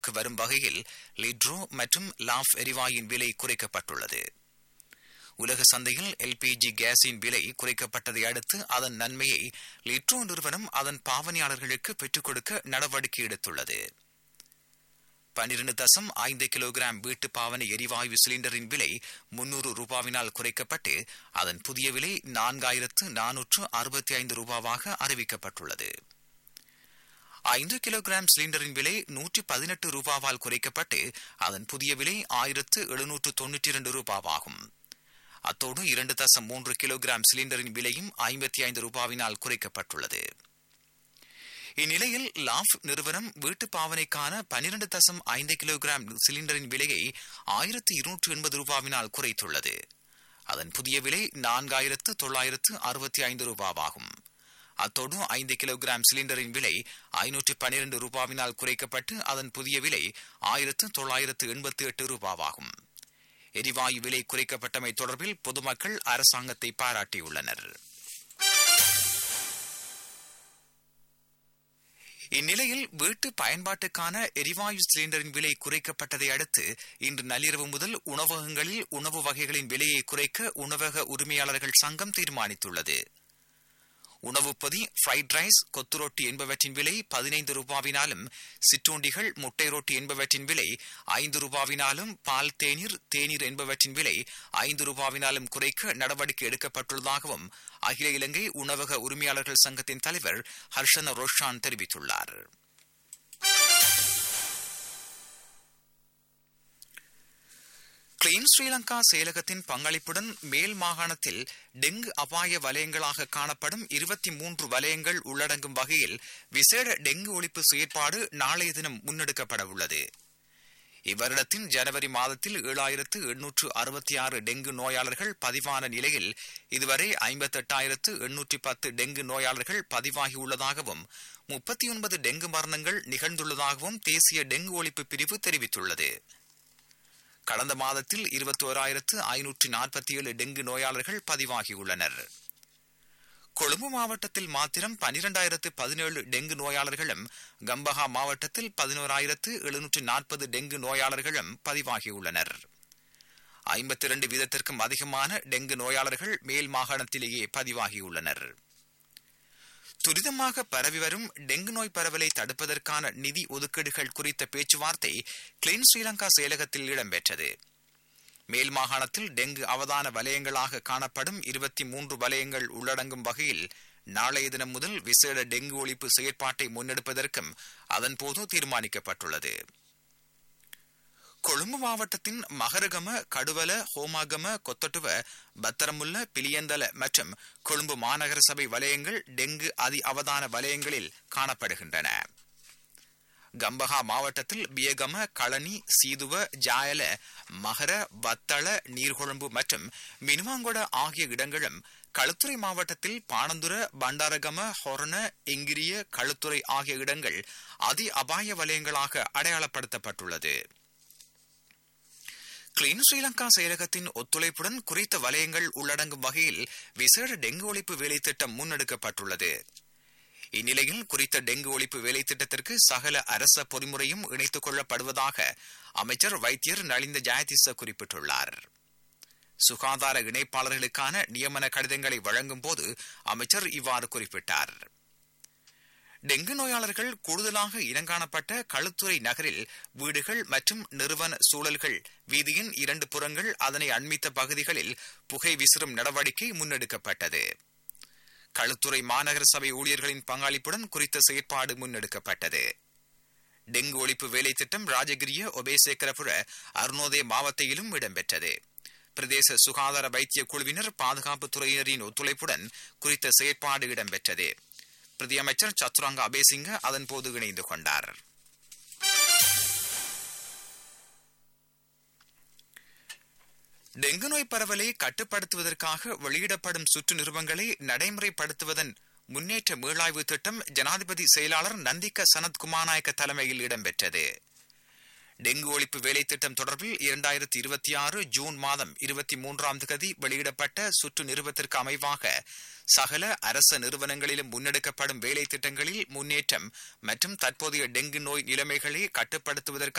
வரும் வகையில் லிட்ரோ மற்றும் லாஃப் எரிவாயின் விலை குறைக்கப்பட்டுள்ளது உலக சந்தையில் எல்பிஜி கேஸின் விலை குறைக்கப்பட்டதை அடுத்து அதன் நன்மையை லிட்ரோ நிறுவனம் அதன் பாவனையாளர்களுக்கு பெற்றுக் கொடுக்க நடவடிக்கை எடுத்துள்ளது பன்னிரண்டு தசம் ஐந்து கிலோகிராம் வீட்டு பாவனை எரிவாயு சிலிண்டரின் விலை முன்னூறு ரூபாவினால் குறைக்கப்பட்டு அதன் புதிய விலை நான்காயிரத்து நானூற்று அறுபத்தி ஐந்து ரூபாவாக அறிவிக்கப்பட்டுள்ளது ஐந்து கிலோகிராம் சிலிண்டரின் விலை நூற்றி பதினெட்டு ரூபாவால் குறைக்கப்பட்டு அதன் புதிய விலை ஆயிரத்து எழுநூற்று தொன்னூற்றி இரண்டு ரூபாவாகும் அத்தோடு இரண்டு தசம் மூன்று கிலோகிராம் சிலிண்டரின் விலையும் ஐம்பத்தி ஐந்து ரூபாவினால் குறைக்கப்பட்டுள்ளது இந்நிலையில் லாஃப் நிறுவனம் வீட்டு பாவனைக்கான பனிரெண்டு தசம் ஐந்து கிலோகிராம் சிலிண்டரின் விலையை ஆயிரத்து இருநூற்று எண்பது ரூபாவினால் குறைத்துள்ளது அதன் புதிய விலை நான்காயிரத்து தொள்ளாயிரத்து அறுபத்தி ஐந்து ரூபாவாகும் அத்தோடு ஐந்து கிலோகிராம் சிலிண்டரின் விலை ஐநூற்று பனிரெண்டு ரூபாவினால் குறைக்கப்பட்டு அதன் புதிய விலை ஆயிரத்து தொள்ளாயிரத்து எண்பத்தி எட்டு ரூபாவாகும் எரிவாயு விலை குறைக்கப்பட்டமை தொடர்பில் பொதுமக்கள் அரசாங்கத்தை பாராட்டியுள்ளனர் இந்நிலையில் வீட்டு பயன்பாட்டுக்கான எரிவாயு சிலிண்டரின் விலை குறைக்கப்பட்டதை அடுத்து இன்று நள்ளிரவு முதல் உணவகங்களில் உணவு வகைகளின் விலையை குறைக்க உணவக உரிமையாளர்கள் சங்கம் தீர்மானித்துள்ளது உணவுப்பொதி ஃப்ரைட் ரைஸ் கொத்து ரொட்டி என்பவற்றின் விலை பதினைந்து ரூபாவினாலும் சிற்றுண்டிகள் முட்டை ரொட்டி என்பவற்றின் விலை ஐந்து ரூபாவினாலும் பால் தேநீர் தேநீர் என்பவற்றின் விலை ஐந்து ரூபாவினாலும் குறைக்க நடவடிக்கை எடுக்கப்பட்டுள்ளதாகவும் அகில இலங்கை உணவக உரிமையாளர்கள் சங்கத்தின் தலைவர் ஹர்ஷன ரோஷான் தெரிவித்துள்ளார் கிளீன் ஸ்ரீலங்கா செயலகத்தின் பங்களிப்புடன் மேல் மாகாணத்தில் டெங்கு அபாய வலயங்களாக காணப்படும் இருபத்தி மூன்று வலயங்கள் உள்ளடங்கும் வகையில் விசேட டெங்கு ஒழிப்பு செயற்பாடு நாளைய தினம் முன்னெடுக்கப்பட உள்ளது இவ்வருடத்தின் ஜனவரி மாதத்தில் ஏழாயிரத்து எண்ணூற்று அறுபத்தி ஆறு டெங்கு நோயாளர்கள் பதிவான நிலையில் இதுவரை ஐம்பத்தெட்டாயிரத்து எண்ணூற்றி பத்து டெங்கு நோயாளர்கள் பதிவாகியுள்ளதாகவும் முப்பத்தி ஒன்பது டெங்கு மரணங்கள் நிகழ்ந்துள்ளதாகவும் தேசிய டெங்கு ஒழிப்பு பிரிவு தெரிவித்துள்ளது கடந்த மாதத்தில் இருபத்தி ஓராயிரத்து ஐநூற்று நாற்பத்தி ஏழு டெங்கு நோயாளர்கள் பதிவாகியுள்ளனர் கொழும்பு மாவட்டத்தில் மாத்திரம் பனிரெண்டாயிரத்து பதினேழு டெங்கு நோயாளர்களும் கம்பஹா மாவட்டத்தில் பதினோராயிரத்து எழுநூற்று நாற்பது டெங்கு நோயாளர்களும் பதிவாகியுள்ளனர் ஐம்பத்தி இரண்டு வீதத்திற்கும் அதிகமான டெங்கு நோயாளர்கள் மேல் மாகாணத்திலேயே பதிவாகியுள்ளனர் துரிதமாக பரவி வரும் டெங்கு நோய் பரவலை தடுப்பதற்கான நிதி ஒதுக்கீடுகள் குறித்த பேச்சுவார்த்தை கிளீன் ஸ்ரீலங்கா செயலகத்தில் இடம்பெற்றது மேல் மாகாணத்தில் டெங்கு அவதான வலயங்களாக காணப்படும் இருபத்தி மூன்று வலயங்கள் உள்ளடங்கும் வகையில் நாளைய தினம் முதல் விசேட டெங்கு ஒழிப்பு செயற்பாட்டை முன்னெடுப்பதற்கும் அதன்போது தீர்மானிக்கப்பட்டுள்ளது கொழும்பு மாவட்டத்தின் மகரகம கடுவல ஹோமாகம கொத்தட்டுவ பத்தரமுல்ல பிலியந்தல மற்றும் கொழும்பு மாநகர சபை வலயங்கள் டெங்கு அதி அவதான வலயங்களில் காணப்படுகின்றன கம்பஹா மாவட்டத்தில் பியகம களனி சீதுவ ஜாயல மகர வத்தள நீர்கொழும்பு மற்றும் மினுவாங்கொட ஆகிய இடங்களும் களுத்துறை மாவட்டத்தில் பாணந்துர பண்டாரகம ஹொரண எங்கிரிய களுத்துறை ஆகிய இடங்கள் அதி அபாய வலயங்களாக அடையாளப்படுத்தப்பட்டுள்ளது கிளீன் ஸ்ரீலங்கா செயலகத்தின் ஒத்துழைப்புடன் குறித்த வலயங்கள் உள்ளடங்கும் வகையில் விசேட டெங்கு ஒழிப்பு வேலை திட்டம் முன்னெடுக்கப்பட்டுள்ளது இந்நிலையில் குறித்த டெங்கு ஒழிப்பு வேலை திட்டத்திற்கு சகல அரச பொறிமுறையும் இணைத்துக் கொள்ளப்படுவதாக அமைச்சர் வைத்தியர் நலிந்த ஜெயதிச குறிப்பிட்டுள்ளார் சுகாதார இணைப்பாளர்களுக்கான நியமன கடிதங்களை வழங்கும் போது அமைச்சர் இவ்வாறு குறிப்பிட்டார் டெங்கு நோயாளர்கள் கூடுதலாக இனங்காணப்பட்ட களுத்துறை நகரில் வீடுகள் மற்றும் நிறுவன சூழல்கள் வீதியின் இரண்டு புறங்கள் அதனை அண்மித்த பகுதிகளில் புகை விசிறும் நடவடிக்கை முன்னெடுக்கப்பட்டது களுத்துறை மாநகர சபை ஊழியர்களின் பங்களிப்புடன் குறித்த செயற்பாடு முன்னெடுக்கப்பட்டது டெங்கு ஒழிப்பு வேலை திட்டம் ராஜகிரிய ஒபேசேக்கரபுர அருணோதய மாவட்டத்திலும் இடம்பெற்றது பிரதேச சுகாதார வைத்திய குழுவினர் பாதுகாப்பு துறையினரின் ஒத்துழைப்புடன் குறித்த செயற்பாடு இடம்பெற்றது பிரதியமைச்சர் சத்துராங்க அபேசிங்க அதன்போது இணைந்து கொண்டார் டெங்கு நோய் பரவலை கட்டுப்படுத்துவதற்காக வெளியிடப்படும் சுற்று நிறுவனங்களை நடைமுறைப்படுத்துவதன் முன்னேற்ற மீளாய்வு திட்டம் ஜனாதிபதி செயலாளர் நந்திக்க சனத் குமாநாயக்க தலைமையில் இடம்பெற்றது டெங்கு ஒழிப்பு வேலை திட்டம் தொடர்பில் இரண்டாயிரத்தி இருபத்தி ஆறு ஜூன் மாதம் இருபத்தி மூன்றாம் தேதி வெளியிடப்பட்ட சுற்று நிறுவத்திற்கு அமைவாக சகல அரச நிறுவனங்களிலும் முன்னெடுக்கப்படும் வேலை திட்டங்களில் முன்னேற்றம் மற்றும் தற்போதைய டெங்கு நோய் நிலைமைகளை கட்டுப்படுத்துவதற்கு